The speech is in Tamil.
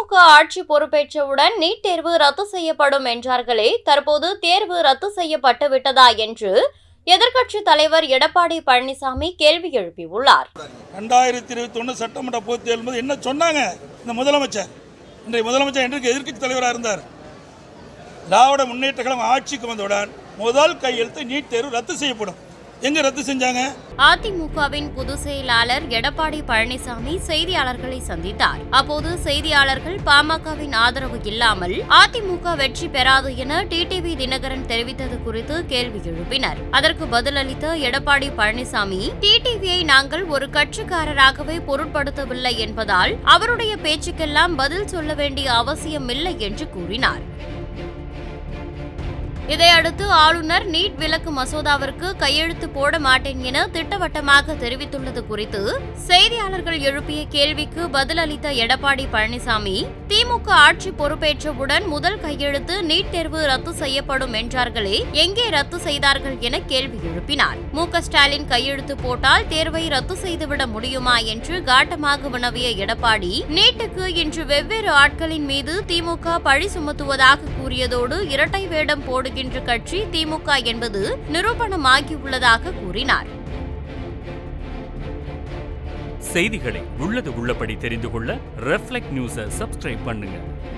திமுக ஆட்சி பொறுப்பேற்றவுடன் நீட் தேர்வு ரத்து செய்யப்படும் என்றார்களே தற்போது தேர்வு ரத்து செய்யப்பட்டு விட்டதா என்று எதிர்க்கட்சித் தலைவர் எடப்பாடி பழனிசாமி கேள்வி எழுப்பியுள்ளார் ரெண்டாயிரத்தி இருபத்தி ஒன்று சட்டமன்ற பொதுத் தேர்தல் போது என்ன சொன்னாங்க இந்த முதலமைச்சர் இன்றைய முதலமைச்சர் இன்றைக்கு எதிர்க்கட்சி தலைவராக இருந்தார் திராவிட முன்னேற்ற கழகம் ஆட்சிக்கு வந்தவுடன் முதல் கையெழுத்து நீட் தேர்வு ரத்து செய்யப்படும் எங்க ரத்து செஞ்சாங்க அதிமுகவின் பொதுச் செயலாளர் எடப்பாடி பழனிசாமி செய்தியாளர்களை சந்தித்தார் அப்போது செய்தியாளர்கள் பாமகவின் ஆதரவு இல்லாமல் அதிமுக வெற்றி பெறாது என டிடிவி தினகரன் தெரிவித்தது குறித்து கேள்வி எழுப்பினர் அதற்கு பதிலளித்த எடப்பாடி பழனிசாமி டிடிவியை நாங்கள் ஒரு கட்சிக்காரராகவே பொருட்படுத்தவில்லை என்பதால் அவருடைய பேச்சுக்கெல்லாம் பதில் சொல்ல வேண்டிய அவசியமில்லை என்று கூறினார் இதையடுத்து ஆளுநர் நீட் விலக்கு மசோதாவிற்கு கையெழுத்து போட மாட்டேன் என திட்டவட்டமாக தெரிவித்துள்ளது குறித்து செய்தியாளர்கள் எழுப்பிய கேள்விக்கு பதிலளித்த எடப்பாடி பழனிசாமி திமுக ஆட்சி பொறுப்பேற்றவுடன் முதல் கையெழுத்து நீட் தேர்வு ரத்து செய்யப்படும் என்றார்களே எங்கே ரத்து செய்தார்கள் என கேள்வி எழுப்பினார் மு க ஸ்டாலின் கையெழுத்து போட்டால் தேர்வை ரத்து செய்துவிட முடியுமா என்று காட்டமாக வினவிய எடப்பாடி நீட்டுக்கு இன்று வெவ்வேறு ஆட்களின் மீது திமுக பழி சுமத்துவதாக கூறியதோடு இரட்டை வேடம் போடுகின்ற கட்சி திமுக என்பது நிரூபணமாகியுள்ளதாக கூறினார் செய்திகளை உள்ளது உள்ளபடி தெரிந்து கொள்ள ரெஃப்ளெக்ட் நியூஸை சப்ஸ்கிரைப் பண்ணுங்க